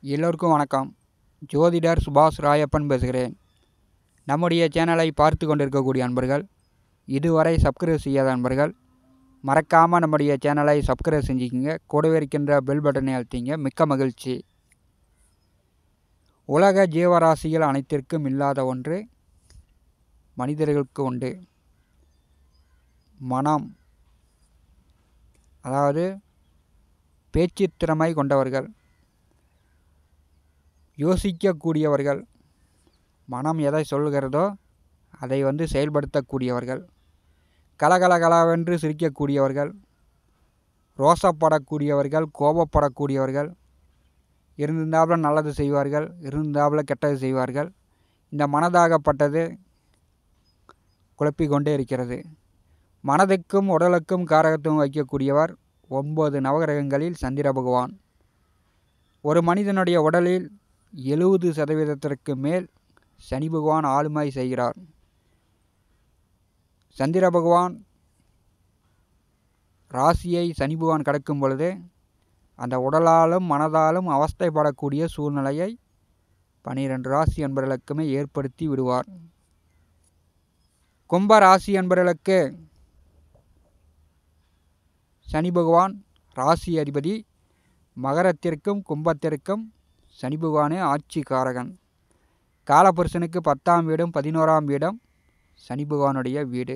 எல்லோருக்கும் வணக்கம் ஜோதிடர் சுபாஷ் ராயப்பன் பேசுகிறேன் நம்முடைய சேனலை பார்த்து கொண்டிருக்கக்கூடிய அன்பர்கள் இதுவரை சப்ஸ்கிரைப் செய்யாத அன்பர்கள் மறக்காமல் நம்முடைய சேனலை சப்ஸ்கிரைப் செஞ்சுக்கிங்க கூடவே இருக்கின்ற பெல் பட்டனை அழுத்திங்க மிக்க மகிழ்ச்சி உலக ஜீவராசிகள் அனைத்திற்கும் இல்லாத ஒன்று மனிதர்களுக்கு உண்டு மனம் அதாவது பேச்சுத் திறமை கொண்டவர்கள் யோசிக்கக்கூடியவர்கள் மனம் எதை சொல்கிறதோ அதை வந்து செயல்படுத்தக்கூடியவர்கள் கலகலகலவென்று சிரிக்கக்கூடியவர்கள் ரோசப்படக்கூடியவர்கள் கோபப்படக்கூடியவர்கள் இருந்தாப்புல நல்லது செய்வார்கள் இருந்தாப்புல கெட்டது செய்வார்கள் இந்த மனதாகப்பட்டது குழப்பிக் கொண்டே இருக்கிறது மனதுக்கும் உடலுக்கும் காரகத்துவம் வைக்கக்கூடியவர் ஒன்பது நவகிரகங்களில் சந்திர பகவான் ஒரு மனிதனுடைய உடலில் எழுபது சதவீதத்திற்கு மேல் சனி பகவான் ஆளுமை செய்கிறார் சந்திர பகவான் ராசியை சனி பகவான் கடக்கும் பொழுது அந்த உடலாலும் மனதாலும் அவஸ்தைப்படக்கூடிய சூழ்நிலையை பனிரெண்டு ராசி என்பவர்களுக்குமே ஏற்படுத்தி விடுவார் கும்ப ராசி என்பவர்களுக்கு சனி பகவான் ராசி அதிபதி மகரத்திற்கும் கும்பத்திற்கும் சனி பகவானே ஆட்சி காரகன் காலபுருஷனுக்கு பத்தாம் வீடும் பதினோராம் வீடும் சனி பகவானுடைய வீடு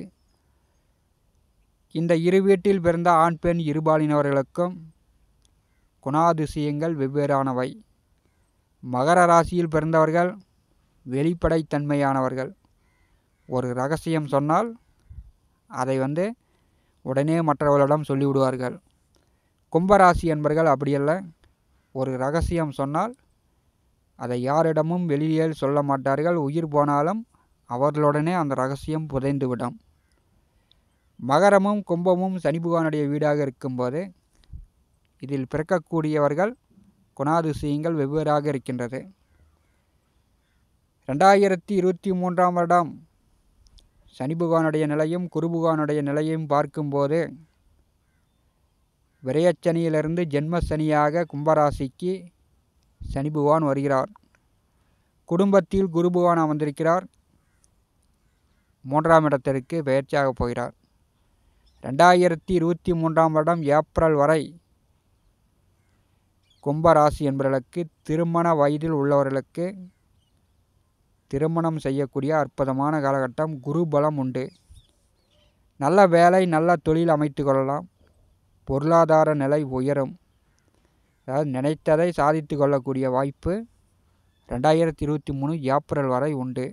இந்த இரு வீட்டில் பிறந்த ஆண் பெண் இருபாலினவர்களுக்கும் குணாதிசயங்கள் வெவ்வேறானவை மகர ராசியில் பிறந்தவர்கள் வெளிப்படைத்தன்மையானவர்கள் ஒரு ரகசியம் சொன்னால் அதை வந்து உடனே மற்றவர்களிடம் சொல்லிவிடுவார்கள் கும்பராசி என்பர்கள் அப்படியல்ல ஒரு ரகசியம் சொன்னால் அதை யாரிடமும் வெளியில் சொல்ல மாட்டார்கள் உயிர் போனாலும் அவர்களுடனே அந்த ரகசியம் புதைந்துவிடும் மகரமும் கும்பமும் சனி பகவானுடைய வீடாக இருக்கும்போது இதில் பிறக்கக்கூடியவர்கள் குணாதிசயங்கள் வெவ்வேறாக இருக்கின்றது ரெண்டாயிரத்தி இருபத்தி மூன்றாம் வருடம் சனி பகவானுடைய நிலையும் குரு பகவானுடைய நிலையும் பார்க்கும்போது விரயச்சனியிலிருந்து ஜென்ம சனியாக கும்பராசிக்கு சனி பகவான் வருகிறார் குடும்பத்தில் குரு பகவான் அமர்ந்திருக்கிறார் மூன்றாம் இடத்திற்கு பயிற்சியாக போகிறார் ரெண்டாயிரத்தி இருபத்தி மூன்றாம் வருடம் ஏப்ரல் வரை கும்பராசி என்பவர்களுக்கு திருமண வயதில் உள்ளவர்களுக்கு திருமணம் செய்யக்கூடிய அற்புதமான காலகட்டம் குரு பலம் உண்டு நல்ல வேலை நல்ல தொழில் அமைத்து கொள்ளலாம் பொருளாதார நிலை உயரும் அதாவது நினைத்ததை சாதித்து கொள்ளக்கூடிய வாய்ப்பு ரெண்டாயிரத்தி இருபத்தி மூணு ஏப்ரல் வரை உண்டு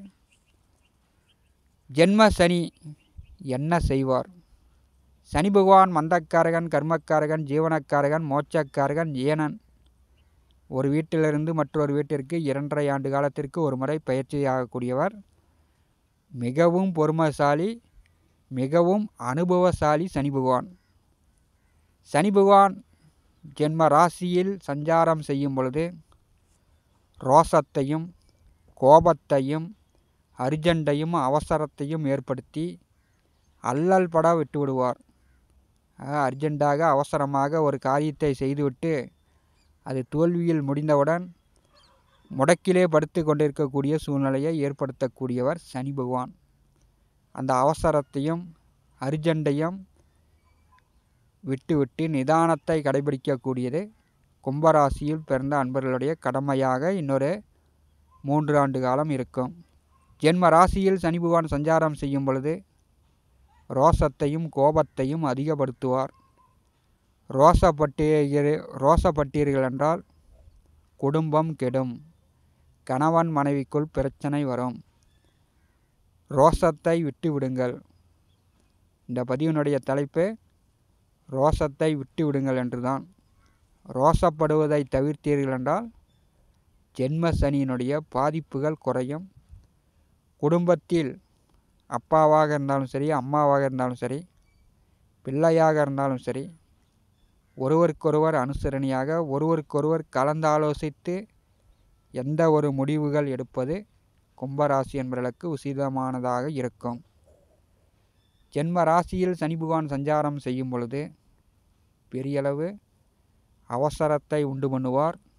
ஜென்ம சனி என்ன செய்வார் சனி பகவான் மந்தக்காரகன் கர்மக்காரகன் ஜீவனக்காரகன் மோட்சக்காரகன் ஏனன் ஒரு வீட்டிலிருந்து மற்றொரு வீட்டிற்கு இரண்டரை ஆண்டு காலத்திற்கு ஒரு முறை பயிற்சியாகக்கூடியவர் மிகவும் பொறுமைசாலி மிகவும் அனுபவசாலி சனி பகவான் சனி பகவான் ஜென்ம ராசியில் சஞ்சாரம் செய்யும் பொழுது ரோசத்தையும் கோபத்தையும் அர்ஜெண்டையும் அவசரத்தையும் ஏற்படுத்தி அல்லல் பட விட்டு விடுவார் அர்ஜெண்டாக அவசரமாக ஒரு காரியத்தை செய்துவிட்டு அது தோல்வியில் முடிந்தவுடன் முடக்கிலே படுத்து கொண்டிருக்கக்கூடிய சூழ்நிலையை ஏற்படுத்தக்கூடியவர் சனி பகவான் அந்த அவசரத்தையும் அர்ஜெண்டையும் விட்டுவிட்டு நிதானத்தை கடைபிடிக்கக்கூடியது கும்பராசியில் பிறந்த அன்பர்களுடைய கடமையாக இன்னொரு மூன்று ஆண்டு காலம் இருக்கும் ஜென்ம ராசியில் சனி பகவான் சஞ்சாரம் செய்யும் பொழுது ரோசத்தையும் கோபத்தையும் அதிகப்படுத்துவார் ரோசப்பட்டீர் ரோசப்பட்டீர்கள் என்றால் குடும்பம் கெடும் கணவன் மனைவிக்குள் பிரச்சனை வரும் ரோசத்தை விட்டு விடுங்கள் இந்த பதிவினுடைய தலைப்பு ரோசத்தை விட்டு விடுங்கள் என்றுதான் ரோசப்படுவதை தவிர்த்தீர்கள் என்றால் ஜென்ம சனியினுடைய பாதிப்புகள் குறையும் குடும்பத்தில் அப்பாவாக இருந்தாலும் சரி அம்மாவாக இருந்தாலும் சரி பிள்ளையாக இருந்தாலும் சரி ஒருவருக்கொருவர் அனுசரணையாக ஒருவருக்கொருவர் கலந்தாலோசித்து எந்த ஒரு முடிவுகள் எடுப்பது கும்பராசி என்பவர்களுக்கு உசிதமானதாக இருக்கும் ஜென்ம ராசியில் சனி பகவான் சஞ்சாரம் செய்யும் பொழுது பெரியளவு அவசரத்தை உண்டு பண்ணுவார்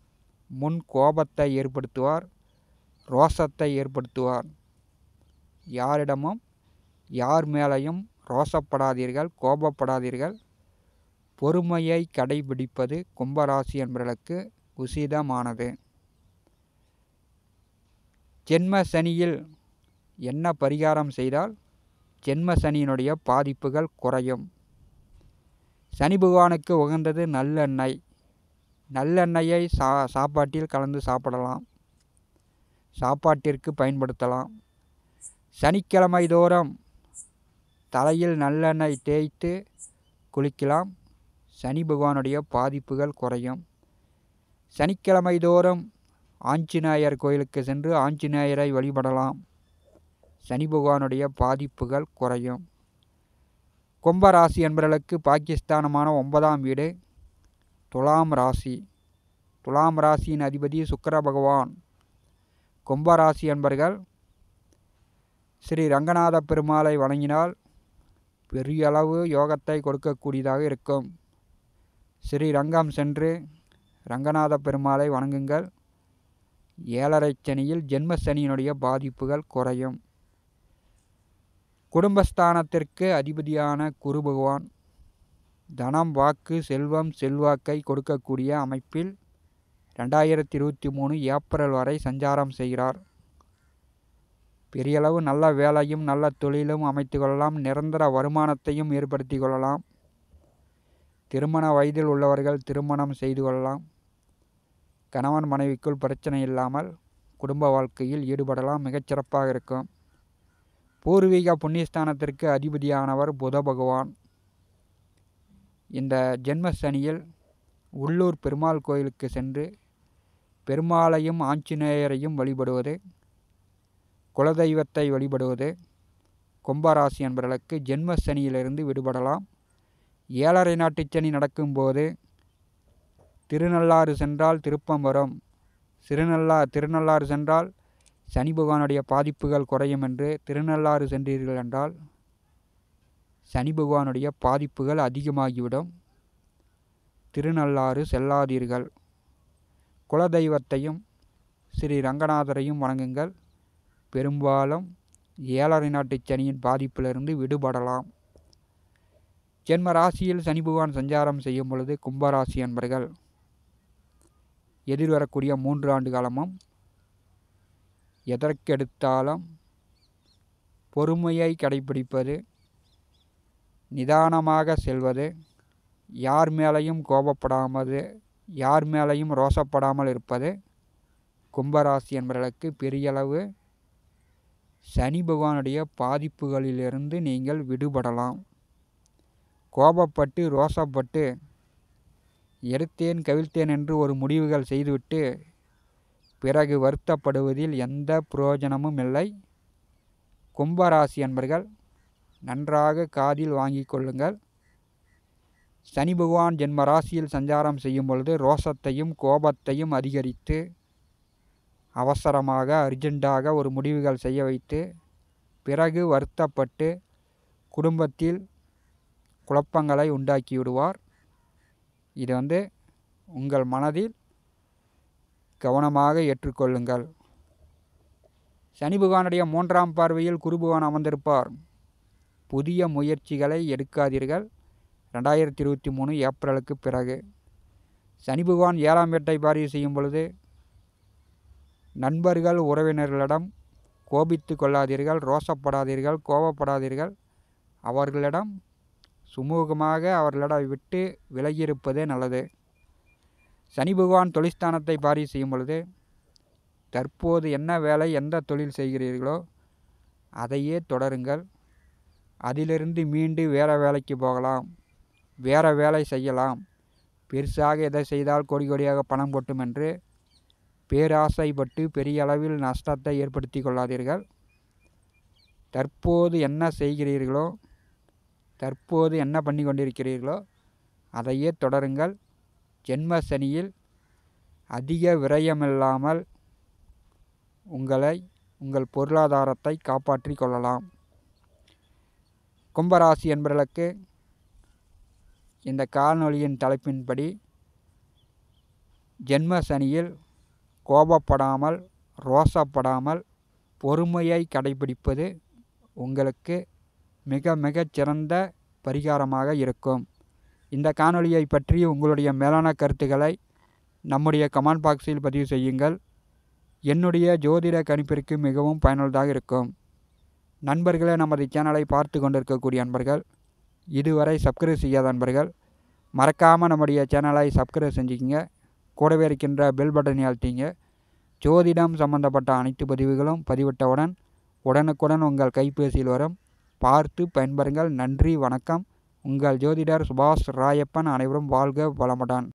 முன் கோபத்தை ஏற்படுத்துவார் ரோசத்தை ஏற்படுத்துவார் யாரிடமும் யார் மேலேயும் ரோசப்படாதீர்கள் கோபப்படாதீர்கள் பொறுமையை கடைபிடிப்பது கும்பராசி என்பவர்களுக்கு உசிதமானது ஜென்ம சனியில் என்ன பரிகாரம் செய்தால் ஜென்ம சனியினுடைய பாதிப்புகள் குறையும் சனி பகவானுக்கு உகந்தது நல்லெண்ணெய் நல்லெண்ணெயை சா சாப்பாட்டில் கலந்து சாப்பிடலாம் சாப்பாட்டிற்கு பயன்படுத்தலாம் சனிக்கிழமை தோறும் தலையில் நல்லெண்ணெய் தேய்த்து குளிக்கலாம் சனி பகவானுடைய பாதிப்புகள் குறையும் சனிக்கிழமை தோறும் ஆஞ்சநேயர் கோயிலுக்கு சென்று ஆஞ்சநேயரை வழிபடலாம் சனி பகவானுடைய பாதிப்புகள் குறையும் கும்பராசி என்பவர்களுக்கு பாகிஸ்தானமான ஒன்பதாம் வீடு துலாம் ராசி துலாம் ராசியின் அதிபதி சுக்கர பகவான் கும்பராசி என்பர்கள் ஸ்ரீ ரங்கநாத பெருமாளை வணங்கினால் பெரிய அளவு யோகத்தை கொடுக்கக்கூடியதாக இருக்கும் ஸ்ரீ ரங்கம் சென்று ரங்கநாத பெருமாளை வணங்குங்கள் ஏழரை சனியில் ஜென்ம சனியினுடைய பாதிப்புகள் குறையும் குடும்பஸ்தானத்திற்கு அதிபதியான குரு பகவான் தனம் வாக்கு செல்வம் செல்வாக்கை கொடுக்கக்கூடிய அமைப்பில் ரெண்டாயிரத்தி இருபத்தி மூணு ஏப்ரல் வரை சஞ்சாரம் செய்கிறார் பெரியளவு நல்ல வேலையும் நல்ல தொழிலும் அமைத்து கொள்ளலாம் நிரந்தர வருமானத்தையும் ஏற்படுத்தி கொள்ளலாம் திருமண வயதில் உள்ளவர்கள் திருமணம் செய்து கொள்ளலாம் கணவன் மனைவிக்குள் பிரச்சனை இல்லாமல் குடும்ப வாழ்க்கையில் ஈடுபடலாம் மிகச்சிறப்பாக இருக்கும் பூர்வீக புண்ணியஸ்தானத்திற்கு அதிபதியானவர் புத பகவான் இந்த ஜென்ம சனியில் உள்ளூர் பெருமாள் கோயிலுக்கு சென்று பெருமாளையும் ஆஞ்சநேயரையும் வழிபடுவது குலதெய்வத்தை வழிபடுவது கும்பராசி என்பவர்களுக்கு ஜென்ம சனியிலிருந்து விடுபடலாம் ஏழரை நாட்டு சனி நடக்கும்போது திருநள்ளாறு சென்றால் திருப்பம் வரும் திருநள்ளா திருநள்ளாறு சென்றால் சனி பகவானுடைய பாதிப்புகள் குறையும் என்று திருநள்ளாறு சென்றீர்கள் என்றால் சனி பகவானுடைய பாதிப்புகள் அதிகமாகிவிடும் திருநள்ளாறு செல்லாதீர்கள் குலதெய்வத்தையும் ஸ்ரீ ரங்கநாதரையும் வணங்குங்கள் பெரும்பாலும் ஏழரை நாட்டு சனியின் பாதிப்பிலிருந்து விடுபடலாம் ஜென்ம ராசியில் சனி பகவான் சஞ்சாரம் செய்யும் பொழுது கும்பராசி என்பர்கள் எதிர்வரக்கூடிய மூன்று ஆண்டு காலமும் எதற்கெடுத்தாலும் பொறுமையை கடைபிடிப்பது நிதானமாக செல்வது யார் மேலேயும் கோபப்படாமது யார் மேலேயும் ரோசப்படாமல் இருப்பது கும்பராசி என்பவர்களுக்கு பெரியளவு சனி பகவானுடைய பாதிப்புகளிலிருந்து நீங்கள் விடுபடலாம் கோபப்பட்டு ரோசப்பட்டு எடுத்தேன் கவிழ்த்தேன் என்று ஒரு முடிவுகள் செய்துவிட்டு பிறகு வருத்தப்படுவதில் எந்த பிரயோஜனமும் இல்லை கும்பராசி என்பர்கள் நன்றாக காதில் வாங்கிக் கொள்ளுங்கள் சனி பகவான் ஜென்ம ராசியில் சஞ்சாரம் செய்யும் பொழுது ரோசத்தையும் கோபத்தையும் அதிகரித்து அவசரமாக அர்ஜெண்டாக ஒரு முடிவுகள் செய்ய வைத்து பிறகு வருத்தப்பட்டு குடும்பத்தில் குழப்பங்களை உண்டாக்கி விடுவார் இது வந்து உங்கள் மனதில் கவனமாக ஏற்றுக்கொள்ளுங்கள் சனி பகவானுடைய மூன்றாம் பார்வையில் குரு பகவான் அமர்ந்திருப்பார் புதிய முயற்சிகளை எடுக்காதீர்கள் ரெண்டாயிரத்தி இருபத்தி மூணு ஏப்ரலுக்கு பிறகு சனி பகவான் ஏழாம் வீட்டை பார்வை செய்யும் பொழுது நண்பர்கள் உறவினர்களிடம் கோபித்து கொள்ளாதீர்கள் ரோசப்படாதீர்கள் கோபப்படாதீர்கள் அவர்களிடம் சுமூகமாக அவர்களிடம் விட்டு விலகியிருப்பதே நல்லது சனி பகவான் தொழிற்ஸ்தானத்தை பார்வை செய்யும் பொழுது தற்போது என்ன வேலை எந்த தொழில் செய்கிறீர்களோ அதையே தொடருங்கள் அதிலிருந்து மீண்டு வேறு வேலைக்கு போகலாம் வேறு வேலை செய்யலாம் பெருசாக எதை செய்தால் கோடி கோடியாக பணம் கொட்டும் என்று பேராசைப்பட்டு பெரிய அளவில் நஷ்டத்தை ஏற்படுத்தி கொள்ளாதீர்கள் தற்போது என்ன செய்கிறீர்களோ தற்போது என்ன பண்ணி கொண்டிருக்கிறீர்களோ அதையே தொடருங்கள் ஜென்ம சனியில் அதிக விரயமில்லாமல் உங்களை உங்கள் பொருளாதாரத்தை காப்பாற்றி கொள்ளலாம் கும்பராசி என்பவர்களுக்கு இந்த காணொளியின் தலைப்பின்படி ஜென்ம சனியில் கோபப்படாமல் ரோசப்படாமல் பொறுமையை கடைபிடிப்பது உங்களுக்கு மிக மிகச் சிறந்த பரிகாரமாக இருக்கும் இந்த காணொளியை பற்றி உங்களுடைய மேலான கருத்துக்களை நம்முடைய கமெண்ட் பாக்ஸில் பதிவு செய்யுங்கள் என்னுடைய ஜோதிட கணிப்பிற்கு மிகவும் பயனுள்ளதாக இருக்கும் நண்பர்களே நமது சேனலை பார்த்து கொண்டிருக்கக்கூடிய நண்பர்கள் இதுவரை சப்ஸ்கிரைப் செய்யாத நண்பர்கள் மறக்காமல் நம்முடைய சேனலை சப்ஸ்கிரைப் செஞ்சுக்கிங்க கூடவே இருக்கின்ற பெல் பட்டனை அழுத்திங்க ஜோதிடம் சம்பந்தப்பட்ட அனைத்து பதிவுகளும் பதிவிட்டவுடன் உடனுக்குடன் உங்கள் கைபேசியில் வரும் பார்த்து பயன்பெறுங்கள் நன்றி வணக்கம் உங்கள் ஜோதிடர் சுபாஷ் ராயப்பன் அனைவரும் வாழ்க வளமுடன்